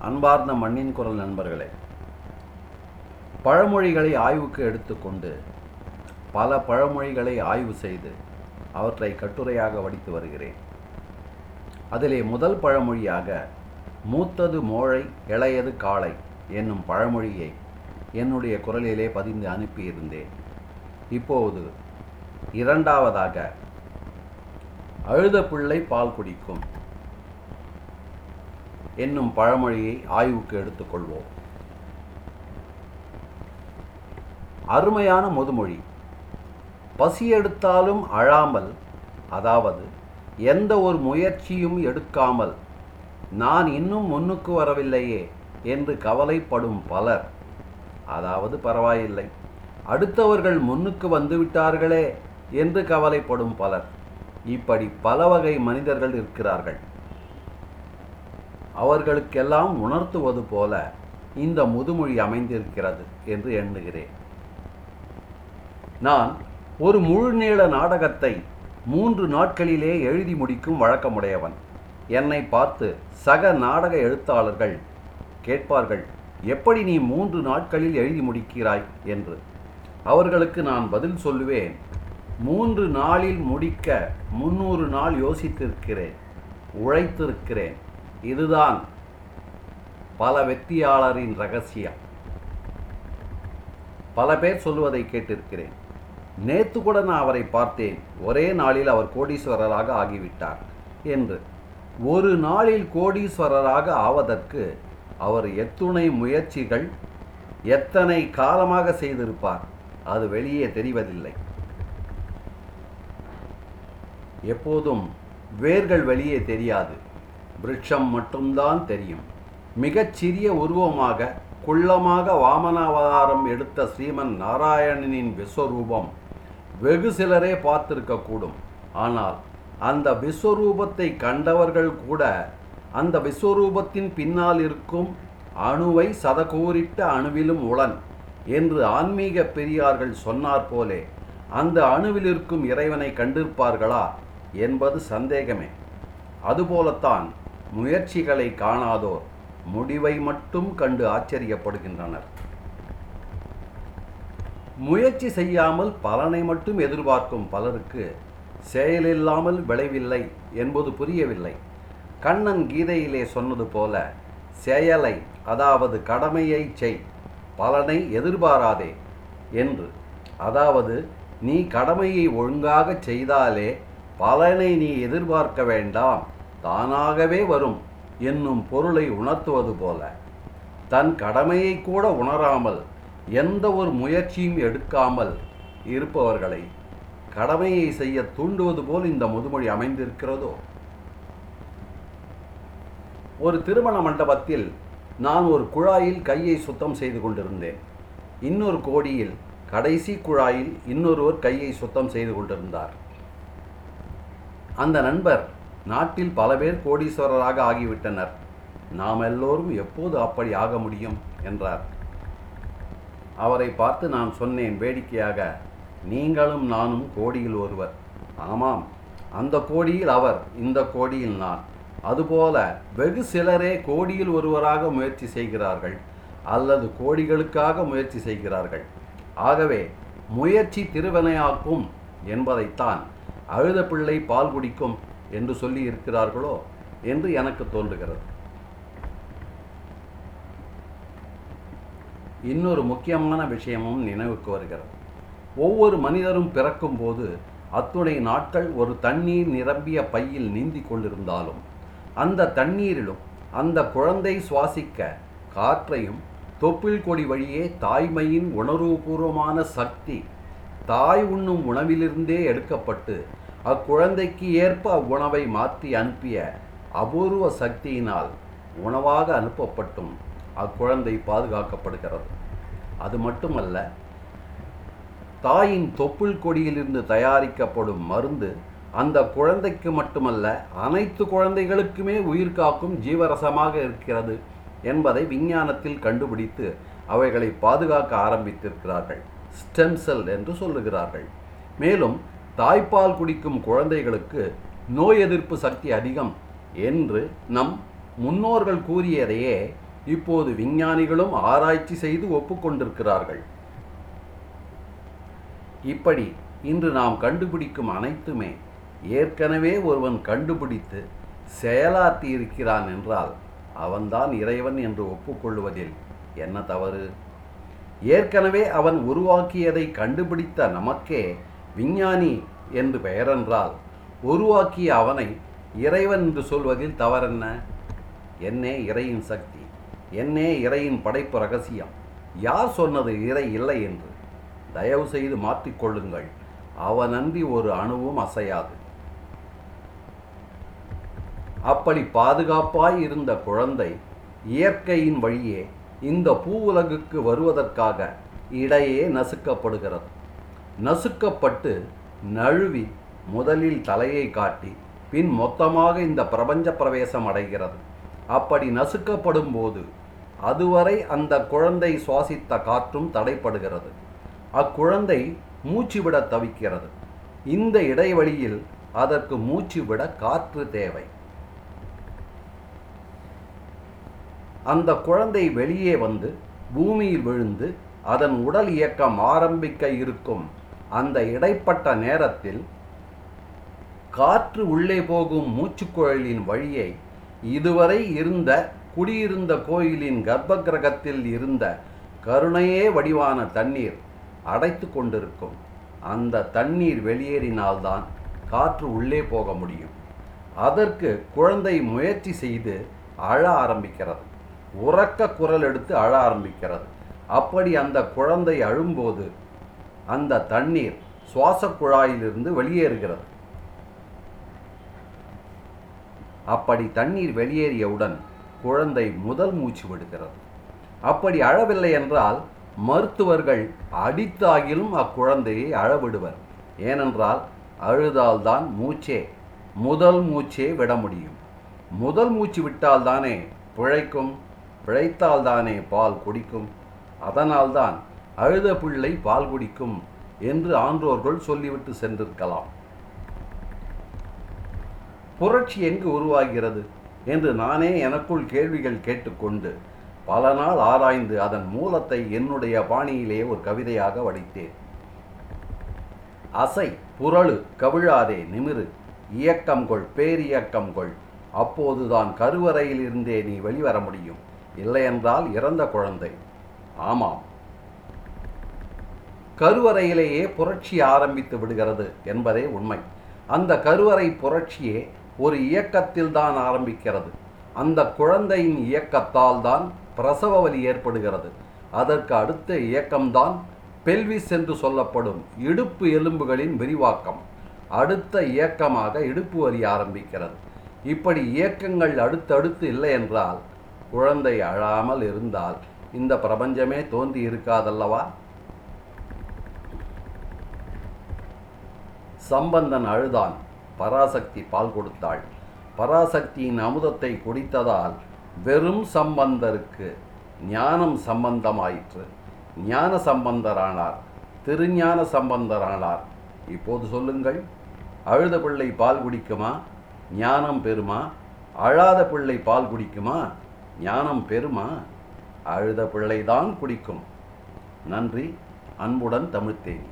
அன்பார்ந்த மண்ணின் குரல் நண்பர்களே பழமொழிகளை ஆய்வுக்கு எடுத்துக்கொண்டு பல பழமொழிகளை ஆய்வு செய்து அவற்றை கட்டுரையாக வடித்து வருகிறேன் அதிலே முதல் பழமொழியாக மூத்தது மோழை இளையது காளை என்னும் பழமொழியை என்னுடைய குரலிலே பதிந்து அனுப்பியிருந்தேன் இப்போது இரண்டாவதாக அழுத பிள்ளை பால் குடிக்கும் என்னும் பழமொழியை ஆய்வுக்கு எடுத்துக்கொள்வோம் அருமையான முதுமொழி பசி எடுத்தாலும் அழாமல் அதாவது எந்த ஒரு முயற்சியும் எடுக்காமல் நான் இன்னும் முன்னுக்கு வரவில்லையே என்று கவலைப்படும் பலர் அதாவது பரவாயில்லை அடுத்தவர்கள் முன்னுக்கு வந்து விட்டார்களே என்று கவலைப்படும் பலர் இப்படி பல வகை மனிதர்கள் இருக்கிறார்கள் அவர்களுக்கெல்லாம் உணர்த்துவது போல இந்த முதுமொழி அமைந்திருக்கிறது என்று எண்ணுகிறேன் நான் ஒரு முழு நீள நாடகத்தை மூன்று நாட்களிலே எழுதி முடிக்கும் வழக்கமுடையவன் என்னை பார்த்து சக நாடக எழுத்தாளர்கள் கேட்பார்கள் எப்படி நீ மூன்று நாட்களில் எழுதி முடிக்கிறாய் என்று அவர்களுக்கு நான் பதில் சொல்லுவேன் மூன்று நாளில் முடிக்க முன்னூறு நாள் யோசித்திருக்கிறேன் உழைத்திருக்கிறேன் இதுதான் பல வெற்றியாளரின் ரகசியம் பல பேர் சொல்லுவதை கேட்டிருக்கிறேன் நேத்து கூட நான் அவரை பார்த்தேன் ஒரே நாளில் அவர் கோடீஸ்வரராக ஆகிவிட்டார் என்று ஒரு நாளில் கோடீஸ்வரராக ஆவதற்கு அவர் எத்துணை முயற்சிகள் எத்தனை காலமாக செய்திருப்பார் அது வெளியே தெரிவதில்லை எப்போதும் வேர்கள் வெளியே தெரியாது விருட்சம் மட்டும்தான் தெரியும் மிகச்சிறிய உருவமாக குள்ளமாக வாமனாவதாரம் எடுத்த ஸ்ரீமன் நாராயணனின் விஸ்வரூபம் வெகு சிலரே பார்த்திருக்கக்கூடும் ஆனால் அந்த விஸ்வரூபத்தை கண்டவர்கள் கூட அந்த விஸ்வரூபத்தின் பின்னால் இருக்கும் அணுவை சதகூரிட்ட அணுவிலும் உளன் என்று ஆன்மீக பெரியார்கள் சொன்னார் போலே அந்த அணுவில் இருக்கும் இறைவனை கண்டிருப்பார்களா என்பது சந்தேகமே அதுபோலத்தான் முயற்சிகளை காணாதோர் முடிவை மட்டும் கண்டு ஆச்சரியப்படுகின்றனர் முயற்சி செய்யாமல் பலனை மட்டும் எதிர்பார்க்கும் பலருக்கு செயலில்லாமல் விளைவில்லை என்பது புரியவில்லை கண்ணன் கீதையிலே சொன்னது போல செயலை அதாவது கடமையை செய் பலனை எதிர்பாராதே என்று அதாவது நீ கடமையை ஒழுங்காக செய்தாலே பலனை நீ எதிர்பார்க்க வேண்டாம் தானாகவே வரும் என்னும் பொருளை உணர்த்துவது போல தன் கடமையை கூட உணராமல் எந்த ஒரு முயற்சியும் எடுக்காமல் இருப்பவர்களை கடமையை செய்ய தூண்டுவது போல் இந்த முதுமொழி அமைந்திருக்கிறதோ ஒரு திருமண மண்டபத்தில் நான் ஒரு குழாயில் கையை சுத்தம் செய்து கொண்டிருந்தேன் இன்னொரு கோடியில் கடைசி குழாயில் இன்னொருவர் கையை சுத்தம் செய்து கொண்டிருந்தார் அந்த நண்பர் நாட்டில் பல பேர் கோடீஸ்வரராக ஆகிவிட்டனர் நாம் எல்லோரும் எப்போது அப்படி ஆக முடியும் என்றார் அவரை பார்த்து நான் சொன்னேன் வேடிக்கையாக நீங்களும் நானும் கோடியில் ஒருவர் ஆமாம் அந்த கோடியில் அவர் இந்த கோடியில் நான் அதுபோல வெகு சிலரே கோடியில் ஒருவராக முயற்சி செய்கிறார்கள் அல்லது கோடிகளுக்காக முயற்சி செய்கிறார்கள் ஆகவே முயற்சி திருவினையாக்கும் என்பதைத்தான் அழுத பிள்ளை பால் குடிக்கும் என்று சொல்லி இருக்கிறார்களோ என்று எனக்கு தோன்றுகிறது இன்னொரு முக்கியமான விஷயமும் நினைவுக்கு வருகிறது ஒவ்வொரு மனிதரும் பிறக்கும்போது அத்துணை நாட்கள் ஒரு தண்ணீர் நிரம்பிய பையில் நீந்தி கொண்டிருந்தாலும் அந்த தண்ணீரிலும் அந்த குழந்தை சுவாசிக்க காற்றையும் தொப்புள் கொடி வழியே தாய்மையின் உணர்வுபூர்வமான சக்தி தாய் உண்ணும் உணவிலிருந்தே எடுக்கப்பட்டு அக்குழந்தைக்கு ஏற்ப அவ்வுணவை மாற்றி அனுப்பிய அபூர்வ சக்தியினால் உணவாக அனுப்பப்பட்டும் அக்குழந்தை பாதுகாக்கப்படுகிறது அது மட்டுமல்ல தாயின் தொப்புள் கொடியிலிருந்து தயாரிக்கப்படும் மருந்து அந்த குழந்தைக்கு மட்டுமல்ல அனைத்து குழந்தைகளுக்குமே உயிர் காக்கும் ஜீவரசமாக இருக்கிறது என்பதை விஞ்ஞானத்தில் கண்டுபிடித்து அவைகளை பாதுகாக்க ஆரம்பித்திருக்கிறார்கள் ஸ்டெம் செல் என்று சொல்லுகிறார்கள் மேலும் தாய்ப்பால் குடிக்கும் குழந்தைகளுக்கு நோய் எதிர்ப்பு சக்தி அதிகம் என்று நம் முன்னோர்கள் கூறியதையே இப்போது விஞ்ஞானிகளும் ஆராய்ச்சி செய்து ஒப்புக்கொண்டிருக்கிறார்கள் இப்படி இன்று நாம் கண்டுபிடிக்கும் அனைத்துமே ஏற்கனவே ஒருவன் கண்டுபிடித்து செயலாற்றி இருக்கிறான் என்றால் அவன்தான் இறைவன் என்று ஒப்புக்கொள்வதில் என்ன தவறு ஏற்கனவே அவன் உருவாக்கியதை கண்டுபிடித்த நமக்கே விஞ்ஞானி என்று பெயரென்றால் உருவாக்கிய அவனை இறைவன் என்று சொல்வதில் தவறென்ன என்னே இறையின் சக்தி என்னே இறையின் படைப்பு ரகசியம் யார் சொன்னது இறை இல்லை என்று தயவு செய்து மாற்றிக்கொள்ளுங்கள் அவனன்றி ஒரு அணுவும் அசையாது அப்படி பாதுகாப்பாய் இருந்த குழந்தை இயற்கையின் வழியே இந்த பூவுலகுக்கு வருவதற்காக இடையே நசுக்கப்படுகிறது நசுக்கப்பட்டு நழுவி முதலில் தலையை காட்டி பின் மொத்தமாக இந்த பிரபஞ்ச பிரவேசம் அடைகிறது அப்படி நசுக்கப்படும் போது அதுவரை அந்த குழந்தை சுவாசித்த காற்றும் தடைப்படுகிறது அக்குழந்தை மூச்சு விட தவிக்கிறது இந்த இடைவெளியில் அதற்கு மூச்சு விட காற்று தேவை அந்த குழந்தை வெளியே வந்து பூமியில் விழுந்து அதன் உடல் இயக்கம் ஆரம்பிக்க இருக்கும் அந்த இடைப்பட்ட நேரத்தில் காற்று உள்ளே போகும் மூச்சுக்குழலின் வழியை இதுவரை இருந்த குடியிருந்த கோயிலின் கர்ப்ப கிரகத்தில் இருந்த கருணையே வடிவான தண்ணீர் அடைத்து கொண்டிருக்கும் அந்த தண்ணீர் வெளியேறினால்தான் காற்று உள்ளே போக முடியும் அதற்கு குழந்தை முயற்சி செய்து அழ ஆரம்பிக்கிறது உறக்க குரல் எடுத்து அழ ஆரம்பிக்கிறது அப்படி அந்த குழந்தை அழும்போது அந்த தண்ணீர் சுவாச குழாயிலிருந்து வெளியேறுகிறது அப்படி தண்ணீர் வெளியேறியவுடன் குழந்தை முதல் மூச்சு விடுகிறது அப்படி அழவில்லை என்றால் மருத்துவர்கள் அடித்தாகிலும் அக்குழந்தையை அழவிடுவர் ஏனென்றால் அழுதால்தான் மூச்சே முதல் மூச்சே விட முடியும் முதல் மூச்சு விட்டால்தானே பிழைக்கும் பிழைத்தால்தானே பால் குடிக்கும் அதனால்தான் அழுத பிள்ளை பால் குடிக்கும் என்று ஆன்றோர்கள் சொல்லிவிட்டு சென்றிருக்கலாம் புரட்சி எங்கு உருவாகிறது என்று நானே எனக்குள் கேள்விகள் கேட்டுக்கொண்டு பல நாள் ஆராய்ந்து அதன் மூலத்தை என்னுடைய பாணியிலே ஒரு கவிதையாக வடித்தேன் அசை புரளு கவிழாதே நிமிரு இயக்கம் கொள் பேரியக்கம் கொள் அப்போதுதான் கருவறையில் இருந்தே நீ வெளிவர முடியும் இல்லையென்றால் இறந்த குழந்தை ஆமாம் கருவறையிலேயே புரட்சி ஆரம்பித்து விடுகிறது என்பதே உண்மை அந்த கருவறை புரட்சியே ஒரு இயக்கத்தில் தான் ஆரம்பிக்கிறது அந்த குழந்தையின் இயக்கத்தால் தான் பிரசவ வலி ஏற்படுகிறது அதற்கு அடுத்த இயக்கம்தான் பெல்விஸ் என்று சொல்லப்படும் இடுப்பு எலும்புகளின் விரிவாக்கம் அடுத்த இயக்கமாக இடுப்பு வலி ஆரம்பிக்கிறது இப்படி இயக்கங்கள் அடுத்தடுத்து இல்லை என்றால் குழந்தை அழாமல் இருந்தால் இந்த பிரபஞ்சமே தோன்றி இருக்காதல்லவா சம்பந்தன் அழுதான் பராசக்தி பால் கொடுத்தாள் பராசக்தியின் அமுதத்தை குடித்ததால் வெறும் சம்பந்தருக்கு ஞானம் சம்பந்தமாயிற்று ஞான சம்பந்தரானார் திருஞான சம்பந்தரானார் இப்போது சொல்லுங்கள் அழுத பிள்ளை பால் குடிக்குமா ஞானம் பெறுமா அழாத பிள்ளை பால் குடிக்குமா ஞானம் பெறுமா அழுத பிள்ளைதான் குடிக்கும் நன்றி அன்புடன் தமிழ்த்தேன்